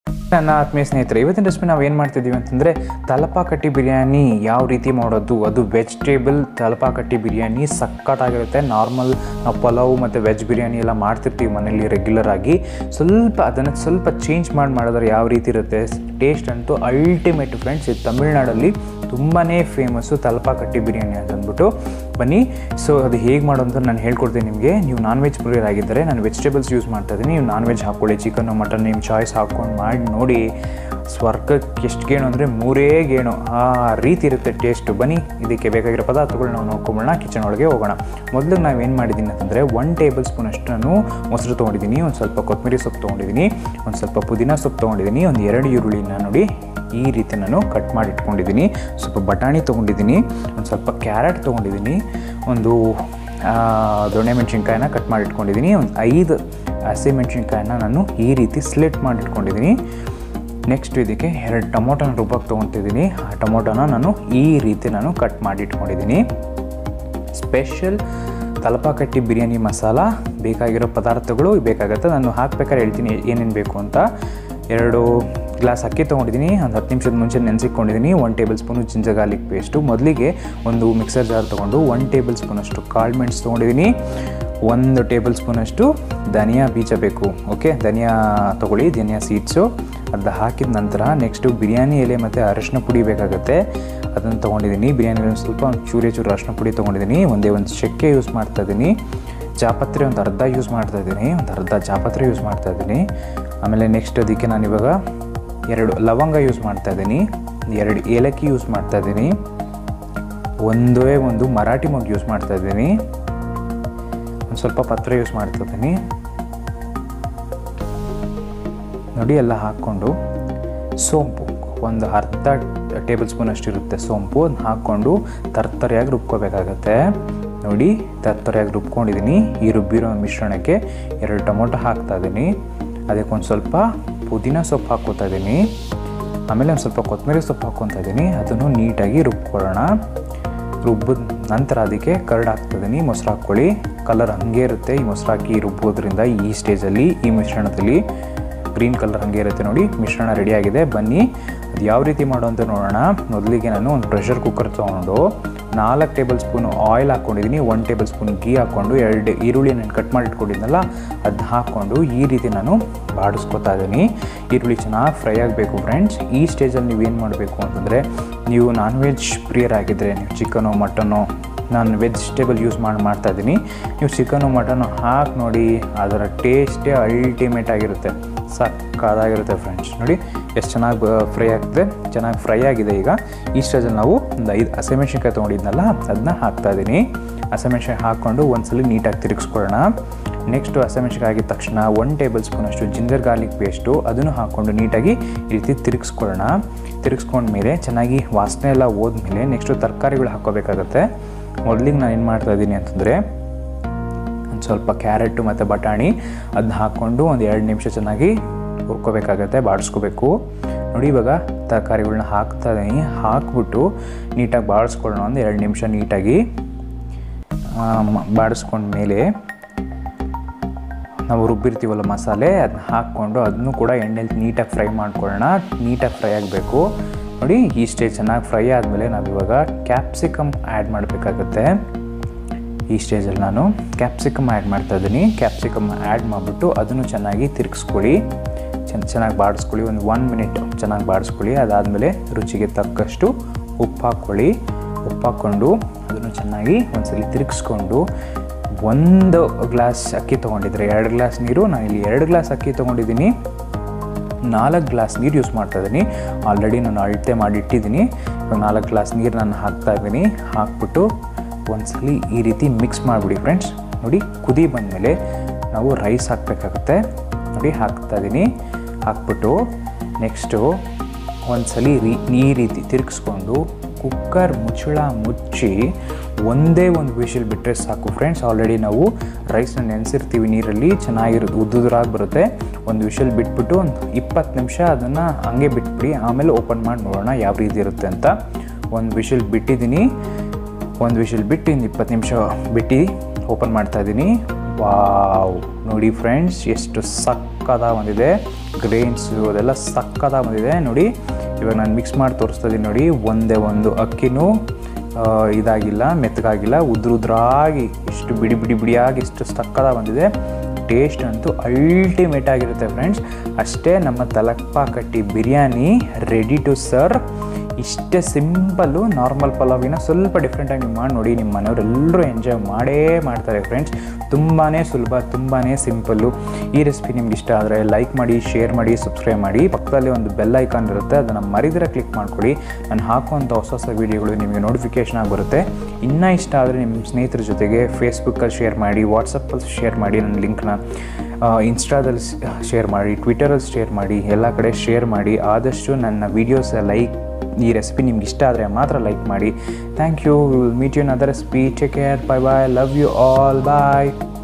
ನನ್ನ ಆತ್ಮೀಯ ಸ್ನೇಹಿತರೆ ಇವತ್ತಿನ ರೆಸಿಪಿ ನಾವು ಏನು ಮಾಡ್ತಿದ್ದೀವಿ ಅಂತಂದರೆ ತಲಪಾಕಟ್ಟಿ ಬಿರಿಯಾನಿ ಯಾವ ರೀತಿ ಮಾಡೋದು ಅದು ವೆಜಿಟೇಬಲ್ ತಲಪಾಕಟ್ಟಿ ಬಿರಿಯಾನಿ ಸಖತ್ತಾಗಿರುತ್ತೆ ನಾರ್ಮಲ್ ನಾವು ಪಲಾವ್ ಮತ್ತು ವೆಜ್ ಬಿರಿಯಾನಿ ಎಲ್ಲ ಮಾಡ್ತಿರ್ತೀವಿ ಮನೇಲಿ ರೆಗ್ಯುಲರ್ ಆಗಿ ಸ್ವಲ್ಪ ಅದನ್ನು ಸ್ವಲ್ಪ ಚೇಂಜ್ ಮಾಡಿ ಮಾಡಿದ್ರೆ ಯಾವ ರೀತಿ ಇರುತ್ತೆ ಟೇಸ್ಟ್ ಅಂತೂ ಅಲ್ಟಿಮೇಟ್ ಫ್ರೆಂಡ್ಸ್ ಇದು ತಮಿಳ್ನಾಡಲ್ಲಿ ತುಂಬಾ ಫೇಮಸ್ಸು ತಲಪಾಕಟ್ಟಿ ಬಿರಿಯಾನಿ ಅಂತ ಅಂದ್ಬಿಟ್ಟು ಬನ್ನಿ ಸೊ ಅದು ಹೇಗೆ ಮಾಡೋದು ಅಂತ ನಾನು ಹೇಳ್ಕೊಡ್ತೀನಿ ನಿಮಗೆ ನೀವು ನಾನ್ ವೆಜ್ ಪ್ರಿಯರ್ ಆಗಿದ್ದರೆ ನಾನು ವೆಜಿಟೇಬಲ್ಸ್ ಯೂಸ್ ಮಾಡ್ತಾ ಇದ್ದೀನಿ ನೀವು ನಾನ್ ವೆಜ್ ಹಾಕ್ಕೊಳ್ಳಿ ಚಿಕನ್ನು ಮಟನ್ ನಿಮ್ಮ ಚಾಯ್ಸ್ ಹಾಕ್ಕೊಂಡು ಮಾಡಿ ನೋಡಿ ಸ್ವರ್ಗಕ್ಕೆ ಎಷ್ಟು ಗೇಣು ಅಂದರೆ ಮೂರೇ ಗೇಣು ಆ ರೀತಿ ಇರುತ್ತೆ ಟೇಸ್ಟು ಬನ್ನಿ ಇದಕ್ಕೆ ಬೇಕಾಗಿರೋ ಪದಾರ್ಥಗಳು ನಾವು ನೋಡ್ಕೊಂಬೋಣ ಕಿಚನ್ ಒಳಗೆ ಹೋಗೋಣ ಮೊದಲು ನಾವು ಏನು ಮಾಡಿದ್ದೀನಿ ಅಂತಂದರೆ ಒನ್ ಟೇಬಲ್ ಸ್ಪೂನ್ ಅಷ್ಟು ನಾನು ಮೊಸರು ತೊಗೊಂಡಿದ್ದೀನಿ ಒಂದು ಸ್ವಲ್ಪ ಕೊತ್ತಂಬರಿ ಸೊಪ್ಪು ತೊಗೊಂಡಿದ್ದೀನಿ ಒಂದು ಸ್ವಲ್ಪ ಪುದೀನ ಸೊಪ್ಪು ತೊಗೊಂಡಿದ್ದೀನಿ ಒಂದು ಎರಡು ಈರುಳ್ಳಿನ ನೋಡಿ ಈ ರೀತಿ ನಾನು ಕಟ್ ಮಾಡಿ ಇಟ್ಕೊಂಡಿದ್ದೀನಿ ಸ್ವಲ್ಪ ಬಟಾಣಿ ತೊಗೊಂಡಿದ್ದೀನಿ ಒಂದು ಸ್ವಲ್ಪ ಕ್ಯಾರೆಟ್ ತೊಗೊಂಡಿದ್ದೀನಿ ಒಂದು ಆ, ದೊಣ್ಣೆ ಮೆಣಸಿನ್ಕಾಯಿನ ಕಟ್ ಮಾಡಿ ಇಟ್ಕೊಂಡಿದ್ದೀನಿ ಒಂದು ಐದು ಹಸಿ ಮೆಣಸಿನ್ಕಾಯಿನ ನಾನು ಈ ರೀತಿ ಸ್ಲಿಟ್ ಮಾಡಿ ಇಟ್ಕೊಂಡಿದ್ದೀನಿ ನೆಕ್ಸ್ಟ್ ಇದಕ್ಕೆ ಎರಡು ಟೊಮೊಟೊನ ರುಬ್ಬಕ್ಕೆ ತೊಗೊತಿದ್ದೀನಿ ಆ ಟೊಮೊಟೊನ ನಾನು ಈ ರೀತಿ ನಾನು ಕಟ್ ಮಾಡಿ ಇಟ್ಕೊಂಡಿದ್ದೀನಿ ಸ್ಪೆಷಲ್ ತಲಪಾಕಟ್ಟಿ ಬಿರಿಯಾನಿ ಮಸಾಲ ಬೇಕಾಗಿರೋ ಪದಾರ್ಥಗಳು ಬೇಕಾಗುತ್ತೆ ನಾನು ಹಾಕ್ಬೇಕಾದ್ರೆ ಹೇಳ್ತೀನಿ ಏನೇನು ಬೇಕು ಅಂತ ಎರಡು ಗ್ಲಾಸ್ ಅಕ್ಕಿ ತೊಗೊಂಡಿದ್ದೀನಿ ಒಂದು ಹತ್ತು ನಿಮಿಷದ ಮುಂಚೆ ನೆನೆಸಿಕೊಂಡಿದ್ದೀನಿ one tablespoon ginger garlic paste ಮೊದಲಿಗೆ ಒಂದು ಮಿಕ್ಸರ್ ಜಾರ್ ತೊಗೊಂಡು ಒನ್ ಟೇಬಲ್ ಸ್ಪೂನಷ್ಟು ಕಾಳು ಮೆಣಸು ತೊಗೊಂಡಿದ್ದೀನಿ ಒಂದು ಟೇಬಲ್ ಸ್ಪೂನಷ್ಟು ಧನಿಯಾ ಬೀಜ ಬೇಕು ಓಕೆ ಧನಿಯಾ ತೊಗೊಳ್ಳಿ ಧನಿಯಾ ಸೀಡ್ಸು ಅದು ಹಾಕಿದ ನಂತರ ನೆಕ್ಸ್ಟು ಬಿರಿಯಾನಿ ಎಲೆ ಮತ್ತು ಅರಶಿನ ಪುಡಿ ಬೇಕಾಗುತ್ತೆ ಅದನ್ನು ತೊಗೊಂಡಿದ್ದೀನಿ ಬಿರಿಯಾನಿ ಎಲೆ ಸ್ವಲ್ಪ ಒಂದು ಚೂರೇ ಚೂರು ಅರಶಿನ ಪುಡಿ ತೊಗೊಂಡಿದ್ದೀನಿ ಒಂದೇ ಒಂದು ಚಕ್ಕೆ ಯೂಸ್ ಮಾಡ್ತಾ ಇದ್ದೀನಿ ಜಾಪತ್ರೆ ಒಂದು ಅರ್ಧ ಯೂಸ್ ಮಾಡ್ತಾ ಇದ್ದೀನಿ ಒಂದು ಅರ್ಧ ಜಾಪತ್ರೆ ಯೂಸ್ ಮಾಡ್ತಾ ಇದ್ದೀನಿ ಆಮೇಲೆ ನೆಕ್ಸ್ಟ್ ಅದಕ್ಕೆ ನಾನು ಇವಾಗ ಎರಡು ಲವಂಗ ಯೂಸ್ ಮಾಡ್ತಾ ಇದ್ದೀನಿ ಎರಡು ಏಲಕ್ಕಿ ಯೂಸ್ ಮಾಡ್ತಾ ಇದ್ದೀನಿ ಒಂದೇ ಒಂದು ಮರಾಠಿ ಮೊಗ್ಗು ಯೂಸ್ ಮಾಡ್ತಾ ಇದ್ದೀನಿ ಒಂದು ಸ್ವಲ್ಪ ಪತ್ರ ಯೂಸ್ ಮಾಡ್ತಾ ಇದ್ದೀನಿ ನೋಡಿ ಎಲ್ಲ ಹಾಕ್ಕೊಂಡು ಸೋಂಪು ಒಂದು ಅರ್ಧ ಟೇಬಲ್ ಸ್ಪೂನ್ ಅಷ್ಟು ಇರುತ್ತೆ ಸೋಂಪು ಅದನ್ನ ಹಾಕ್ಕೊಂಡು ತರ್ತರಿಯಾಗಿ ರುಬ್ಕೋಬೇಕಾಗತ್ತೆ ನೋಡಿ ತರ್ತರಿಯಾಗಿ ರುಬ್ಕೊಂಡಿದ್ದೀನಿ ಈ ರುಬ್ಬಿರೋ ಮಿಶ್ರಣಕ್ಕೆ ಎರಡು ಟೊಮೊಟೊ ಹಾಕ್ತಾ ಇದ್ದೀನಿ ಅದಕ್ಕೆ ಒಂದು ಸ್ವಲ್ಪ ಪುದೀನ ಸೊಪ್ಪು ಹಾಕ್ಕೋತಾ ಇದ್ದೀನಿ ಆಮೇಲೆ ಒಂದು ಸ್ವಲ್ಪ ಕೊತ್ತಂಬರಿ ಸೊಪ್ಪು ಹಾಕ್ಕೊತಾ ಇದ್ದೀನಿ ಅದನ್ನು ನೀಟಾಗಿ ರುಬ್ಕೊಳ್ಳೋಣ ರುಬ್ಬಿದ ನಂತರ ಅದಕ್ಕೆ ಕರ್ಡ್ ಹಾಕ್ತಿದ್ದೀನಿ ಮೊಸರು ಹಾಕ್ಕೊಳ್ಳಿ ಕಲರ್ ಹಾಗೆ ಇರುತ್ತೆ ಈ ಮೊಸರು ಹಾಕಿ ರುಬ್ಬೋದ್ರಿಂದ ಈ ಸ್ಟೇಜಲ್ಲಿ ಈ ಮಿಶ್ರಣದಲ್ಲಿ ಗ್ರೀನ್ ಕಲರ್ ಹಾಗೆ ಇರುತ್ತೆ ನೋಡಿ ಮಿಶ್ರಣ ರೆಡಿಯಾಗಿದೆ ಬನ್ನಿ ಅದು ಯಾವ ರೀತಿ ಮಾಡೋ ಅಂತ ನೋಡೋಣ ಮೊದಲಿಗೆ ನಾನು ಒಂದು ಪ್ರೆಷರ್ ಕುಕ್ಕರ್ ತೊಗೊಂಡು ನಾಲ್ಕು ಟೇಬಲ್ ಸ್ಪೂನ್ ಆಯಿಲ್ ಹಾಕ್ಕೊಂಡಿದ್ದೀನಿ ಒನ್ ಟೇಬಲ್ ಸ್ಪೂನ್ ಗೀ ಹಾಕ್ಕೊಂಡು ಎರಡು ಈರುಳ್ಳಿ ನಾನು ಕಟ್ ಮಾಡಿ ಇಟ್ಕೊಂಡಿದ್ನಲ್ಲ ಅದನ್ನ ಹಾಕ್ಕೊಂಡು ಈ ರೀತಿ ನಾನು ಬಾಡಿಸ್ಕೊತಾ ಇದ್ದೀನಿ ಈರುಳ್ಳಿ ಚೆನ್ನಾಗಿ ಫ್ರೈ ಆಗಬೇಕು ಫ್ರೆಂಡ್ಸ್ ಈ ಸ್ಟೇಜಲ್ಲಿ ನೀವೇನು ಮಾಡಬೇಕು ಅಂತಂದರೆ ನೀವು ನಾನ್ ವೆಜ್ ಪ್ರಿಯರಾಗಿದ್ದರೆ ನೀವು ಚಿಕನು ಮಟನು ನಾನು ವೆಜಿಟೇಬಲ್ ಯೂಸ್ ಮಾಡಿ ಮಾಡ್ತಾ ಇದ್ದೀನಿ ನೀವು ಚಿಕನು ಮಟನು ಹಾಕಿ ನೋಡಿ ಅದರ ಟೇಸ್ಟೇ ಅಲ್ಟಿಮೇಟ್ ಆಗಿರುತ್ತೆ ಸಕ್ಕದಾಗಿರುತ್ತೆ ಫ್ರೆಂಡ್ಸ್ ನೋಡಿ ಎಷ್ಟು ಚೆನ್ನಾಗಿ ಫ್ರೈ ಆಗ್ತದೆ ಚೆನ್ನಾಗಿ ಫ್ರೈ ಆಗಿದೆ ಈಗ ಈ ಸ್ಟೇಜಲ್ಲಿ ನಾವು ಒಂದು ಐದು ಹಸಿಮೆಣ್ಸಿನ್ಕಾಯಿ ತೊಗೊಂಡಿದ್ನಲ್ಲ ಅದನ್ನ ಹಾಕ್ತಾ ಇದ್ದೀನಿ ಹಸಿಮೆಣ್ಸಿನ್ಕಾಯಿ ಹಾಕ್ಕೊಂಡು ಒಂದ್ಸಲ ನೀಟಾಗಿ ತಿರುಗಿಸ್ಕೊಳ್ಳೋಣ ನೆಕ್ಸ್ಟು ಹಸಿಮೆಣ್ಸಿನ್ಕಾಯಿ ಆಗಿದ ತಕ್ಷಣ ಒನ್ ಟೇಬಲ್ ಸ್ಪೂನಷ್ಟು ಜಿಂಜರ್ ಗಾರ್ಲಿಕ್ ಪೇಸ್ಟು ಅದನ್ನು ಹಾಕ್ಕೊಂಡು ನೀಟಾಗಿ ಈ ರೀತಿ ತಿರುಗಿಸ್ಕೊಳ್ಳೋಣ ತಿರುಗಿಸ್ಕೊಂಡ್ಮೇಲೆ ಚೆನ್ನಾಗಿ ವಾಸನೆ ಎಲ್ಲ ಹೋದ್ಮೇಲೆ ನೆಕ್ಸ್ಟು ತರಕಾರಿಗಳು ಹಾಕ್ಕೋಬೇಕಾಗತ್ತೆ ಮೊದಲಿಗೆ ನಾನು ಏನು ಮಾಡ್ತಾ ಇದ್ದೀನಿ ಅಂತಂದರೆ ಒಂದು ಸ್ವಲ್ಪ ಕ್ಯಾರೆಟು ಮತ್ತು ಬಟಾಣಿ ಅದನ್ನ ಹಾಕ್ಕೊಂಡು ಒಂದು ಎರಡು ನಿಮಿಷ ಚೆನ್ನಾಗಿ ಹುರ್ಕೋಬೇಕಾಗತ್ತೆ ಬಾಡಿಸ್ಕೋಬೇಕು ನೋಡಿ ಇವಾಗ ತರಕಾರಿಗಳನ್ನ ಹಾಕ್ತಾ ಇದ್ದೀನಿ ಹಾಕ್ಬಿಟ್ಟು ನೀಟಾಗಿ ಬಾಡಿಸ್ಕೊಳ್ಳೋಣ ಒಂದು ಎರಡು ನಿಮಿಷ ನೀಟಾಗಿ ಬಾಡಿಸ್ಕೊಂಡ್ಮೇಲೆ ನಾವು ರುಬ್ಬಿರ್ತೀವಲ್ಲ ಮಸಾಲೆ ಅದನ್ನ ಹಾಕ್ಕೊಂಡು ಅದನ್ನು ಕೂಡ ಎಣ್ಣೆಲಿ ನೀಟಾಗಿ ಫ್ರೈ ಮಾಡ್ಕೊಳ್ಳೋಣ ನೀಟಾಗಿ ಫ್ರೈ ಆಗಬೇಕು ನೋಡಿ ಈ ಸ್ಟೇಜ್ ಚೆನ್ನಾಗಿ ಫ್ರೈ ಆದಮೇಲೆ ನಾವಿವಾಗ ಕ್ಯಾಪ್ಸಿಕಮ್ ಆ್ಯಡ್ ಮಾಡಬೇಕಾಗತ್ತೆ ಈ ಸ್ಟೇಜಲ್ಲಿ ನಾನು ಕ್ಯಾಪ್ಸಿಕಮ್ ಆ್ಯಡ್ ಮಾಡ್ತಾ ಇದ್ದೀನಿ ಕ್ಯಾಪ್ಸಿಕಮ್ ಆ್ಯಡ್ ಮಾಡಿಬಿಟ್ಟು ಅದನ್ನು ಚೆನ್ನಾಗಿ ತಿರುಗಿಸ್ಕೊಳ್ಳಿ ಚೆನ್ನ ಚೆನ್ನಾಗಿ ಬಾಡಿಸ್ಕೊಳ್ಳಿ ಒಂದು ಒನ್ ಮಿನಿಟ್ ಚೆನ್ನಾಗಿ ಬಾಡಿಸ್ಕೊಳ್ಳಿ ಅದಾದಮೇಲೆ ರುಚಿಗೆ ತಕ್ಕಷ್ಟು ಉಪ್ಪು ಹಾಕ್ಕೊಳ್ಳಿ ಉಪ್ಪು ಹಾಕ್ಕೊಂಡು ಅದನ್ನು ಚೆನ್ನಾಗಿ ಒಂದ್ಸಲಿ ತಿರುಗಿಸ್ಕೊಂಡು ಒಂದು ಗ್ಲಾಸ್ ಅಕ್ಕಿ ತೊಗೊಂಡಿದ್ರೆ ಎರಡು ಗ್ಲಾಸ್ ನೀರು ನಾನು ಇಲ್ಲಿ ಎರಡು ಗ್ಲಾಸ್ ಅಕ್ಕಿ ತೊಗೊಂಡಿದ್ದೀನಿ ನಾಲ್ಕು ಗ್ಲಾಸ್ ನೀರು ಯೂಸ್ ಮಾಡ್ತಾ ಇದ್ದೀನಿ ಆಲ್ರೆಡಿ ನಾನು ಅಳತೆ ಮಾಡಿ ಇಟ್ಟಿದ್ದೀನಿ ಇವಾಗ ನಾಲ್ಕು ಗ್ಲಾಸ್ ನೀರು ನಾನು ಹಾಕ್ತಾ ಇದ್ದೀನಿ ಹಾಕ್ಬಿಟ್ಟು ಒಂದ್ಸಲಿ ಈ ರೀತಿ ಮಿಕ್ಸ್ ಮಾಡಿಬಿಡಿ ಫ್ರೆಂಡ್ಸ್ ನೋಡಿ ಕುದಿ ಬಂದಮೇಲೆ ನಾವು ರೈಸ್ ಹಾಕಬೇಕಾಗತ್ತೆ ನೋಡಿ ಹಾಕ್ತಾ ಇದ್ದೀನಿ ಹಾಕ್ಬಿಟ್ಟು ನೆಕ್ಸ್ಟು ಒಂದ್ಸಲಿ ರೀ ಈ ರೀತಿ ತಿರುಗಿಸ್ಕೊಂಡು ಕುಕ್ಕರ್ ಮುಚ್ಚಳ ಮುಚ್ಚಿ ಒಂದೇ ಒಂದು ವಿಷಲ್ ಬಿಟ್ಟರೆ ಸಾಕು ಫ್ರೆಂಡ್ಸ್ ಆಲ್ರೆಡಿ ನಾವು ರೈಸ್ನ ನೆನೆಸಿರ್ತೀವಿ ನೀರಲ್ಲಿ ಚೆನ್ನಾಗಿರುತ್ತೆ ಉದ್ದುದ್ರಾಗಿ ಬರುತ್ತೆ ಒಂದು ವಿಷಲ್ ಬಿಟ್ಬಿಟ್ಟು ಒಂದು ಇಪ್ಪತ್ತು ನಿಮಿಷ ಅದನ್ನು ಹಂಗೆ ಬಿಟ್ಬಿಡಿ ಆಮೇಲೆ ಓಪನ್ ಮಾಡಿ ನೋಡೋಣ ಯಾವ ರೀತಿ ಇರುತ್ತೆ ಅಂತ ಒಂದು ವಿಷಲ್ ಬಿಟ್ಟಿದ್ದೀನಿ ಒಂದು ವಿಷಲ್ ಬಿಟ್ಟು ಇನ್ನು ಇಪ್ಪತ್ತು ನಿಮಿಷ ಬಿಟ್ಟು ಓಪನ್ ಮಾಡ್ತಾ ಇದ್ದೀನಿ ವಾವ್ ನೋಡಿ ಫ್ರೆಂಡ್ಸ್ ಎಷ್ಟು ಸಕ್ಕ ಸಕ್ಕದ ಬಂದಿದೆ ಗ್ರೇನ್ಸು ಅದೆಲ್ಲ ಸಕ್ಕದ ಬಂದಿದೆ ನೋಡಿ ಇವಾಗ ನಾನು ಮಿಕ್ಸ್ ಮಾಡಿ ತೋರಿಸ್ತಾ ಇದ್ದೀನಿ ನೋಡಿ ಒಂದೇ ಒಂದು ಅಕ್ಕಿನೂ ಆ, ಇದಾಗಿಲ್ಲ ಮೆತ್ತಗಾಗಿಲ್ಲ ಉದ್ರ ಉದ್ರಾಗಿ ಇಷ್ಟು ಬಿಡಿ ಬಿಡಿ ಬಿಡಿಯಾಗಿ ಇಷ್ಟು ಸಕ್ಕದ ಬಂದಿದೆ ಟೇಸ್ಟ್ ಅಂತೂ ಅಲ್ಟಿಮೇಟ್ ಆಗಿರುತ್ತೆ ಫ್ರೆಂಡ್ಸ್ ಅಷ್ಟೇ ನಮ್ಮ Thalappakatti biryani ready to serve ಇಷ್ಟೇ ಸಿಂಪಲ್ಲು ನಾರ್ಮಲ್ ಪಲಾವಿನ ಸ್ವಲ್ಪ ಡಿಫ್ರೆಂಟಾಗಿ ನೀವು ಮಾಡಿ ನೋಡಿ ನಿಮ್ಮ ಮನೆಯವರೆಲ್ಲರೂ ಎಂಜಾಯ್ ಮಾಡೇ ಮಾಡ್ತಾರೆ ಫ್ರೆಂಡ್ಸ್ ತುಂಬಾ ಸುಲಭ ತುಂಬಾ ಸಿಂಪಲ್ಲು ಈ ರೆಸಿಪಿ ನಿಮ್ಗೆ ಇಷ್ಟ ಆದರೆ ಲೈಕ್ ಮಾಡಿ ಶೇರ್ ಮಾಡಿ ಸಬ್ಸ್ಕ್ರೈಬ್ ಮಾಡಿ ಪಕ್ಕದಲ್ಲಿ ಒಂದು ಬೆಲ್ ಐಕಾನ್ ಇರುತ್ತೆ ಅದನ್ನು ಮರಿದಿರ ಕ್ಲಿಕ್ ಮಾಡ್ಕೊಳ್ಳಿ ನಾನು ಹಾಕುವಂಥ ಹೊಸ ಹೊಸ ವೀಡಿಯೋಗಳು ನಿಮಗೆ ನೋಟಿಫಿಕೇಷನ್ ಆಗಿ ಬರುತ್ತೆ ಇನ್ನೂ ಇಷ್ಟ ಆದರೆ ನಿಮ್ಮ ಸ್ನೇಹಿತರ ಜೊತೆಗೆ ಫೇಸ್ಬುಕ್ಕಲ್ಲಿ ಶೇರ್ ಮಾಡಿ ವಾಟ್ಸಪ್ಪಲ್ಲಿ ಶೇರ್ ಮಾಡಿ ನನ್ನ ಲಿಂಕ್ನ ಇನ್ಸ್ಟಾದಲ್ಲಿ ಶೇರ್ ಮಾಡಿ ಟ್ವಿಟರಲ್ಲಿ ಶೇರ್ ಮಾಡಿ ಎಲ್ಲ ಕಡೆ ಶೇರ್ ಮಾಡಿ ಆದಷ್ಟು ನನ್ನ ವೀಡಿಯೋಸ್ ಲೈಕ್ ಈ ರೆಸಿಪಿ ನಿಮ್ಗೆ ಇಷ್ಟ ಆದರೆ ಮಾತ್ರ ಲೈಕ್ ಮಾಡಿ thank you will meet you another recipe take care bye bye love you all bye